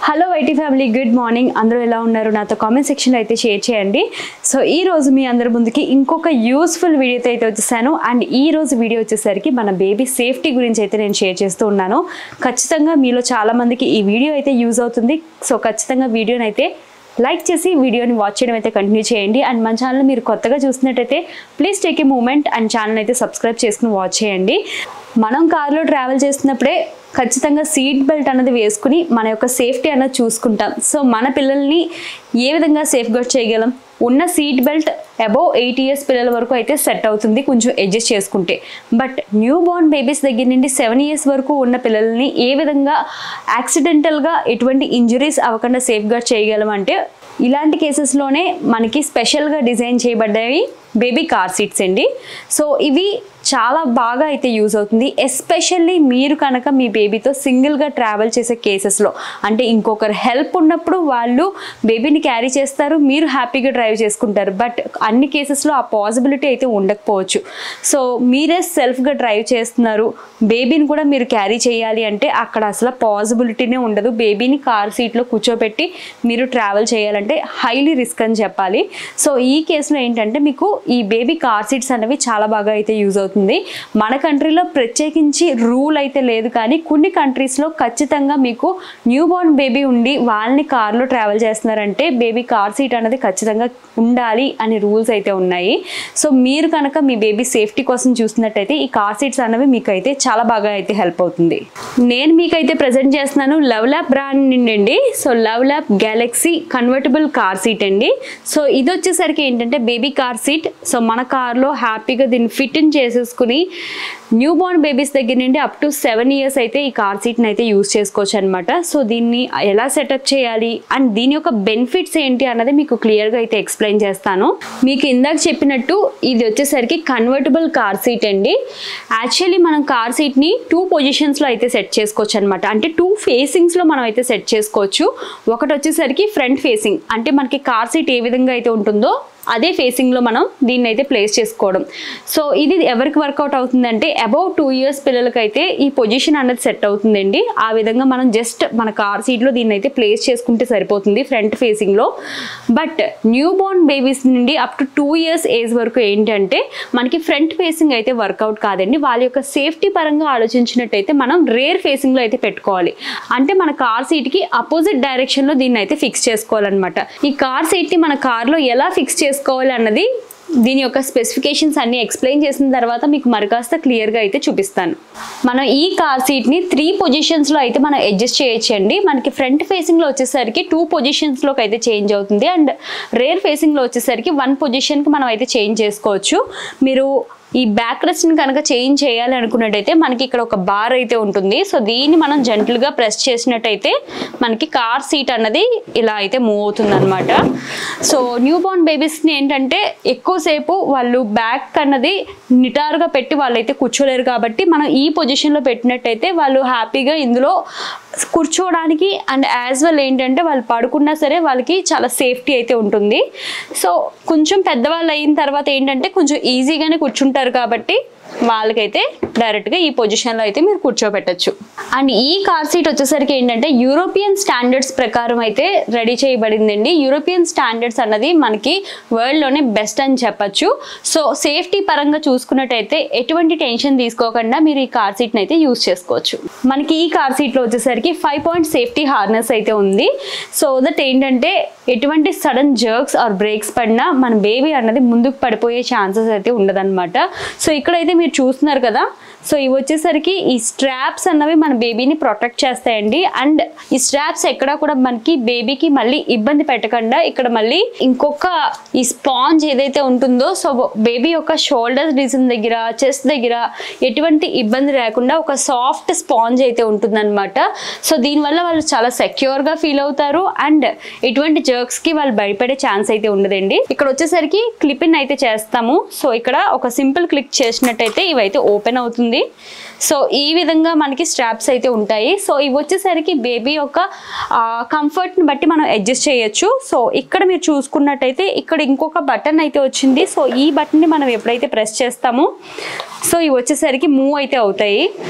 hello YT family good morning అందరూ ఎలా ఉన్నారు నాతో కామెంట్ సెక్షన్లో అయితే షేర్ చేయండి సో ఈ రోజు మీ అందరి ముందుకి ఇంకొక యూస్ఫుల్ వీడియోతో అయితే వచ్చేసాను అండ్ ఈ రోజు వీడియో వచ్చేసరికి మన బేబీ సేఫ్టీ గురించి అయితే నేను షేర్ చేస్తూ ఉన్నాను ఖచ్చితంగా మీలో చాలా మందికి ఈ వీడియో అయితే యూజ్ అవుతుంది సో ఖచ్చితంగా వీడియోని అయితే లైక్ చేసి వీడియోని వాచ్ చేయడం అయితే కంటిన్యూ చేయండి అండ్ మన ఛానల్ మీరు కొత్తగా చూసినట్టయితే please take a moment and channel అయితే సబ్స్క్రైబ్ చేసుకుని వాచ్ చేయండి మనం కార్లో ట్రావెల్ చేస్తున్నప్పుడే ఖచ్చితంగా సీట్ బెల్ట్ అన్నది వేసుకుని మన యొక్క సేఫ్టీ అన్నది చూసుకుంటాం సో మన పిల్లల్ని ఏ విధంగా సేఫ్ గార్డ్ చేయగలం ఉన్న seat belt above eight years పిల్లల వరకు అయితే సెట్ అవుతుంది కొంచెం అడ్జస్ట్ చేసుకుంటే బట్ న్యూ బోర్న్ బేబీస్ దగ్గర నుండి సెవెన్ ఇయర్స్ వరకు ఉన్న పిల్లల్ని ఏ విధంగా యాక్సిడెంటల్గా ఎటువంటి ఇంజురీస్ అవ్వకుండా సేఫ్ గార్డ్ చేయగలం అంటే ఇలాంటి కేసెస్లోనే మనకి స్పెషల్గా డిజైన్ చేయబడ్డాయి బేబీ కార్ సీట్స్ అండి సో ఇవి చాలా బాగా అయితే యూజ్ అవుతుంది ఎస్పెషల్లీ మీరు కనుక మీ బేబీతో సింగిల్గా ట్రావెల్ చేసే కేసెస్లో అంటే ఇంకొకరు హెల్ప్ ఉన్నప్పుడు వాళ్ళు బేబీని క్యారీ చేస్తారు మీరు హ్యాపీగా డ్రైవ్ చేసుకుంటారు బట్ అన్ని కేసెస్లో ఆ పాసిబిలిటీ అయితే ఉండకపోవచ్చు సో మీరే సెల్ఫ్గా డ్రైవ్ చేస్తున్నారు బేబీని కూడా మీరు క్యారీ చేయాలి అంటే అక్కడ అసలు పాసిబిలిటీనే ఉండదు బేబీని కార్ సీట్లో కూర్చోబెట్టి మీరు ట్రావెల్ చేయాలంటే హైలీ రిస్క్ అని చెప్పాలి సో ఈ కేసులో ఏంటంటే మీకు ఈ బేబీ కార్ సీట్స్ అనేవి చాలా బాగా అయితే యూజ్ అవుతుంది మన కంట్రీలో ప్రత్యేకించి రూల్ అయితే లేదు కానీ కొన్ని కంట్రీస్లో ఖచ్చితంగా మీకు న్యూ బోర్న్ బేబీ ఉండి వాళ్ళని కార్లో ట్రావెల్ చేస్తున్నారంటే బేబీ కార్ సీట్ అనేది ఖచ్చితంగా ఉండాలి అనే రూల్స్ అయితే ఉన్నాయి సో మీరు కనుక మీ బేబీ సేఫ్టీ కోసం చూస్తున్నట్టయితే ఈ కార్ సీట్స్ అనేవి మీకు అయితే చాలా బాగా అయితే హెల్ప్ అవుతుంది నేను మీకైతే ప్రజెంట్ చేస్తున్నాను లవ్ ల్యాబ్ బ్రాండ్ నుండి అండి so love lab galaxy convertible car seat అండి సో ఇది వచ్చేసరికి ఏంటంటే బేబీ కార్ సీట్ సో మన కార్లో హ్యాపీగా దీన్ని ఫిట్ ఇన్ చేసేసుకుని న్యూ బోర్న్ బేబీస్ దగ్గర నుండి అప్ టు సెవెన్ ఇయర్స్ అయితే ఈ కార్ సీట్ని అయితే యూస్ చేసుకోవచ్చు అనమాట సో దీన్ని ఎలా సెటప్ చేయాలి అండ్ దీని యొక్క బెనిఫిట్స్ ఏంటి అన్నది మీకు క్లియర్గా అయితే ఎక్స్ప్లెయిన్ చేస్తాను మీకు ఇందాక చెప్పినట్టు ఇది వచ్చేసరికి కన్వర్టబుల్ కార్ సీట్ అండి యాక్చువల్లీ మనం కార్ సీట్ని టూ పొజిషన్స్లో అయితే సెట్ చేసుకోవచ్చు అనమాట అంటే టూ ఫేసింగ్స్లో మనం అయితే సెట్ చేసుకోవచ్చు ఒకటి వచ్చేసరికి ఫ్రంట్ ఫేసింగ్ అంటే మనకి కార్ సీట్ ఏ విధంగా అయితే ఉంటుందో అదే ఫేసింగ్లో మనం దీన్ని అయితే ప్లేస్ చేసుకోవడం సో ఇది ఎవరికి వర్కౌట్ అవుతుందంటే అబౌవ్ టూ ఇయర్స్ పిల్లలకైతే ఈ పొజిషన్ అనేది సెట్ అవుతుందండి ఆ విధంగా మనం జస్ట్ మన కార్ సీట్లో దీన్ని అయితే ప్లేస్ చేసుకుంటే సరిపోతుంది ఫ్రంట్ ఫేసింగ్లో బట్ న్యూ బోర్న్ బేబీస్ నుండి up to two years age వరకు ఏంటంటే మనకి ఫ్రంట్ ఫేసింగ్ అయితే వర్కౌట్ కాదండి వాళ్ళ యొక్క సేఫ్టీ పరంగా ఆలోచించినట్టయితే మనం రేర్ ఫేసింగ్లో అయితే పెట్టుకోవాలి అంటే మన కార్ సీట్కి అపోజిట్ డైరెక్షన్లో దీన్ని అయితే ఫిక్స్ చేసుకోవాలన్నమాట ఈ కార్ సీట్ని మన కార్లో ఎలా ఫిక్స్ చేసుకోవాలి అన్నది దీని యొక్క స్పెసిఫికేషన్స్ అన్ని ఎక్స్ప్లెయిన్ చేసిన తర్వాత మీకు మరికాస్త క్లియర్గా అయితే చూపిస్తాను మనం ఈ కార్ సీట్ని త్రీ పొజిషన్స్లో అయితే మనం అడ్జస్ట్ చేయొచ్చండి మనకి ఫ్రంట్ ఫేసింగ్లో వచ్చేసరికి టూ పొజిషన్స్లోకి అయితే చేంజ్ అవుతుంది అండ్ రేర్ ఫేసింగ్లో వచ్చేసరికి వన్ పొజిషన్కి మనం అయితే చేంజ్ చేసుకోవచ్చు మీరు ఈ బ్యాక్ రెస్ట్ని కనుక చేంజ్ చేయాలి అనుకున్నట్టయితే మనకి ఇక్కడ ఒక బార్ అయితే ఉంటుంది సో దీన్ని మనం జెంటల్గా ప్రెస్ చేసినట్టయితే మనకి కార్ సీట్ అన్నది ఇలా అయితే మూవ్ అవుతుంది అనమాట సో న్యూ బోర్న్ బేబీస్ని ఏంటంటే ఎక్కువసేపు వాళ్ళు బ్యాక్ అన్నది నిటారుగా పెట్టి వాళ్ళైతే కూర్చోలేరు కాబట్టి మనం ఈ పొజిషన్లో పెట్టినట్టయితే వాళ్ళు హ్యాపీగా ఇందులో కూర్చోవడానికి అండ్ యాజ్ వెల్ ఏంటంటే వాళ్ళు పడుకున్నా సరే వాళ్ళకి చాలా సేఫ్టీ అయితే ఉంటుంది సో కొంచెం పెద్దవాళ్ళు అయిన తర్వాత ఏంటంటే కొంచెం ఈజీగానే కూర్చుంటారు కాబట్టి వాళ్ళకైతే డైరెక్ట్గా ఈ పొజిషన్లో అయితే మీరు కూర్చోబెట్టచ్చు అండ్ ఈ కార్ సీట్ వచ్చేసరికి ఏంటంటే యూరోపియన్ స్టాండర్డ్స్ ప్రకారం అయితే రెడీ చేయబడిందండి యూరోపియన్ స్టాండర్డ్స్ అన్నది మనకి వరల్డ్లోనే బెస్ట్ అని చెప్పచ్చు సో సేఫ్టీ పరంగా చూసుకున్నట్టయితే ఎటువంటి టెన్షన్ తీసుకోకుండా మీరు ఈ కార్ సీట్ని అయితే యూస్ చేసుకోవచ్చు మనకి ఈ కార్ సీట్లో వచ్చేసరికి ఫైవ్ పాయింట్ సేఫ్టీ హార్నెస్ అయితే ఉంది సో దట్ ఏంటంటే ఎటువంటి సడన్ జర్క్స్ ఆర్ బ్రేక్స్ పడినా మన బేబీ అన్నది ముందుకు పడిపోయే ఛాన్సెస్ అయితే ఉండదన్నమాట సో ఇక్కడైతే మీరు చూస్తున్నారు కదా సో ఇవి వచ్చేసరికి ఈ స్ట్రాప్స్ అన్నవి మన బేబీని ప్రొటెక్ట్ చేస్తాయండి అండ్ ఈ స్ట్రాప్స్ ఎక్కడ కూడా మనకి బేబీకి మళ్ళీ ఇబ్బంది పెట్టకుండా ఇక్కడ మళ్ళీ ఇంకొక ఈ స్పాంజ్ ఏదైతే ఉంటుందో సో బేబీ యొక్క షోల్డర్స్ రీజన్ దగ్గర చెస్ట్ దగ్గర ఎటువంటి ఇబ్బంది లేకుండా ఒక సాఫ్ట్ స్పాంజ్ అయితే ఉంటుందన్నమాట సో దీనివల్ల వాళ్ళు చాలా సెక్యూర్గా ఫీల్ అవుతారు అండ్ ఎటువంటి జర్క్స్కి వాళ్ళు భయపడే ఛాన్స్ అయితే ఉండదండి ఇక్కడ వచ్చేసరికి క్లిపిన్ అయితే చేస్తాము సో ఇక్కడ ఒక సింపుల్ క్లిక్ చేసినట్టయితే ఇవైతే ఓపెన్ అవుతుంది సో ఈ విధంగా మనకి స్ట్రాప్స్ అయితే ఉంటాయి సో ఇవి వచ్చేసరికి బేబీ యొక్క కంఫర్ట్ని బట్టి మనం అడ్జస్ట్ చేయొచ్చు సో ఇక్కడ మీరు చూసుకున్నట్టయితే ఇక్కడ ఇంకొక బటన్ అయితే వచ్చింది సో ఈ బటన్ని మనం ఎప్పుడైతే ప్రెస్ చేస్తామో సో ఇవి వచ్చేసరికి మూవ్ అయితే అవుతాయి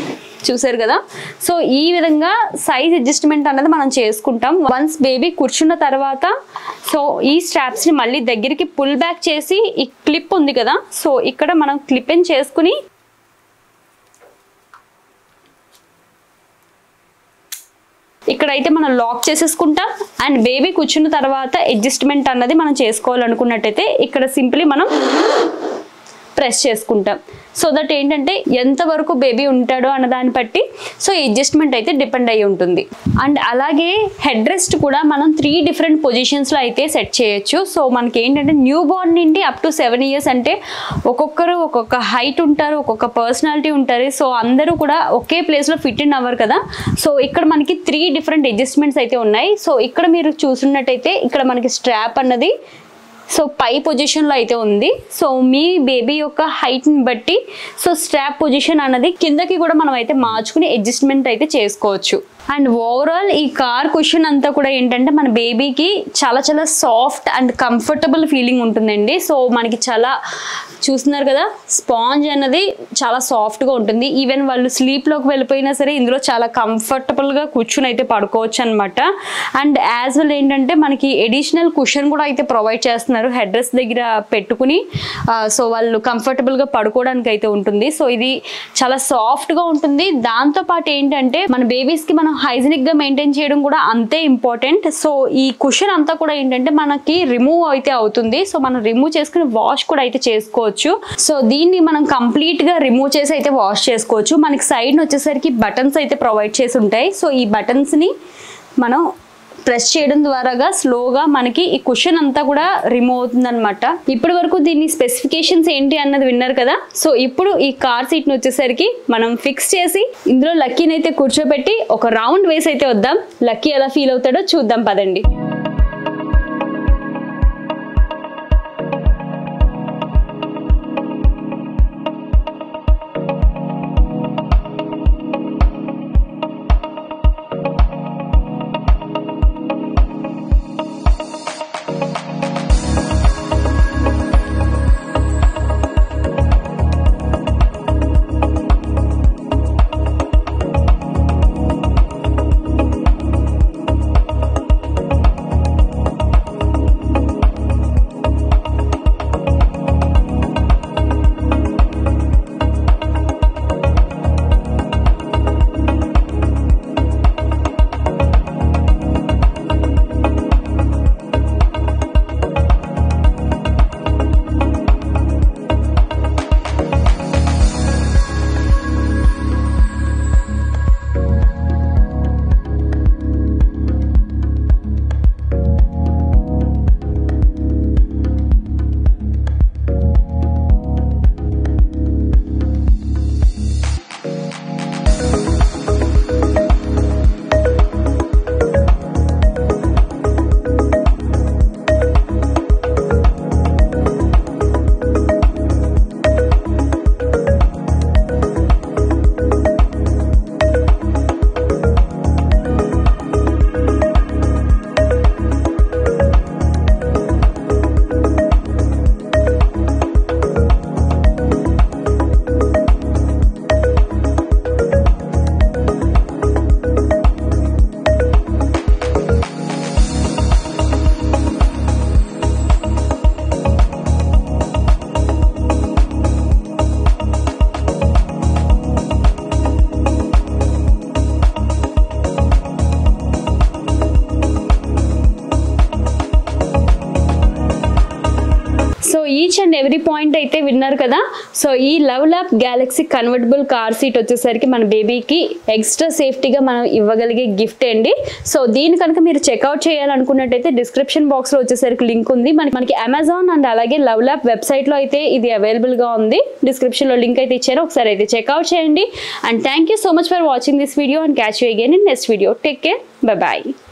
చూసారు కదా సో ఈ విధంగా సైజ్ అడ్జస్ట్మెంట్ అన్నది మనం చేసుకుంటాం వన్స్ బేబీ కూర్చున్న తర్వాత సో ఈ స్ట్రాప్స్ని మళ్ళీ దగ్గరికి పుల్ బ్యాక్ చేసి ఈ క్లిప్ ఉంది కదా సో ఇక్కడ మనం క్లిప్ ఇన్ చేసుకుని ఇక్కడైతే మనం లాక్ చేసేసుకుంటాం అండ్ బేబీ కూర్చున్న తర్వాత అడ్జస్ట్మెంట్ అన్నది మనం చేసుకోవాలనుకున్నట్టయితే ఇక్కడ సింప్లీ మనం ప్రెస్ చేసుకుంటాం సో దట్ ఏంటంటే ఎంతవరకు బేబీ ఉంటాడో అన్న దాన్ని బట్టి సో అడ్జస్ట్మెంట్ అయితే డిపెండ్ అయి ఉంటుంది అండ్ అలాగే హెడ్ రెస్ట్ కూడా మనం త్రీ డిఫరెంట్ పొజిషన్స్లో అయితే సెట్ చేయొచ్చు సో మనకి ఏంటంటే న్యూ బోర్న్ నుండి అప్ టు సెవెన్ ఇయర్స్ అంటే ఒక్కొక్కరు ఒక్కొక్క హైట్ ఉంటారు ఒక్కొక్క పర్సనాలిటీ ఉంటారు సో అందరూ కూడా ఒకే ప్లేస్లో ఫిట్ ఇన్ అవ్వరు కదా సో ఇక్కడ మనకి త్రీ డిఫరెంట్ అడ్జస్ట్మెంట్స్ అయితే ఉన్నాయి సో ఇక్కడ మీరు చూసినట్టయితే ఇక్కడ మనకి స్ట్రాప్ అన్నది సో పై పొజిషన్లో అయితే ఉంది సో మీ బేబీ యొక్క హైట్ని బట్టి సో స్ట్రాప్ పొజిషన్ అన్నది కిందకి కూడా మనం అయితే మార్చుకుని అడ్జస్ట్మెంట్ అయితే చేసుకోవచ్చు అండ్ ఓవరాల్ ఈ కార్ క్వశ్చన్ అంతా కూడా ఏంటంటే మన బేబీకి చాలా చాలా సాఫ్ట్ అండ్ కంఫర్టబుల్ ఫీలింగ్ ఉంటుందండి సో మనకి చాలా చూస్తున్నారు కదా స్పాంజ్ అన్నది చాలా సాఫ్ట్గా ఉంటుంది ఈవెన్ వాళ్ళు స్లీప్లోకి వెళ్ళిపోయినా సరే ఇందులో చాలా కంఫర్టబుల్గా కూర్చుని అయితే పడుకోవచ్చు అనమాట అండ్ యాజ్ వెల్ ఏంటంటే మనకి ఎడిషనల్ కుషన్ కూడా అయితే ప్రొవైడ్ చేస్తున్నారు హెడ్ రెస్ట్ దగ్గర పెట్టుకుని సో వాళ్ళు కంఫర్టబుల్గా పడుకోవడానికి అయితే ఉంటుంది సో ఇది చాలా సాఫ్ట్గా ఉంటుంది దాంతోపాటు ఏంటంటే మన బేబీస్కి మనం హైజీనిక్గా మెయింటైన్ చేయడం కూడా అంతే ఇంపార్టెంట్ సో ఈ కుషన్ అంతా కూడా ఏంటంటే మనకి రిమూవ్ అయితే అవుతుంది సో మనం రిమూవ్ చేసుకుని వాష్ కూడా అయితే చేసుకోవచ్చు సో దీన్ని మనం కంప్లీట్గా రిమూవ్ చేసి అయితే వాష్ చేసుకోవచ్చు మనకి సైడ్ వచ్చేసరికి బటన్స్ అయితే ప్రొవైడ్ చేసి ఉంటాయి సో ఈ బటన్స్ని మనం ప్రెస్ చేయడం ద్వారాగా స్లోగా మనకి ఈ కుషన్ అంతా కూడా రిమూవ్ అవుతుంది అనమాట ఇప్పటి వరకు దీని స్పెసిఫికేషన్స్ ఏంటి అన్నది విన్నారు కదా సో ఇప్పుడు ఈ కార్ సీట్ ని వచ్చేసరికి మనం ఫిక్స్ చేసి ఇందులో లక్కీని అయితే కూర్చోబెట్టి ఒక రౌండ్ వేసి అయితే వద్దాం లక్కీ ఎలా ఫీల్ అవుతాడో చూద్దాం పదండి ఈచ్ అండ్ ఎవ్రీ పాయింట్ అయితే విన్నారు కదా సో ఈ love lap galaxy convertible car seat వచ్చేసరికి మన బేబీకి ఎక్స్ట్రా సేఫ్టీగా మనం ఇవ్వగలిగే గిఫ్ట్ అండి సో దీని కనుక మీరు చెక్అవుట్ చేయాలనుకున్నట్టయితే డిస్క్రిప్షన్ బాక్స్లో వచ్చేసరికి లింక్ ఉంది మనకి మనకి అమెజాన్ అండ్ అలాగే లవ్ ల్యాప్ వెబ్సైట్లో అయితే ఇది అవైలబుల్గా ఉంది డిస్క్రిప్షన్లో లింక్ అయితే ఇచ్చారు ఒకసారి అయితే చెక్అవుట్ చేయండి and thank you so much for watching this video and catch you again in next video take care bye bye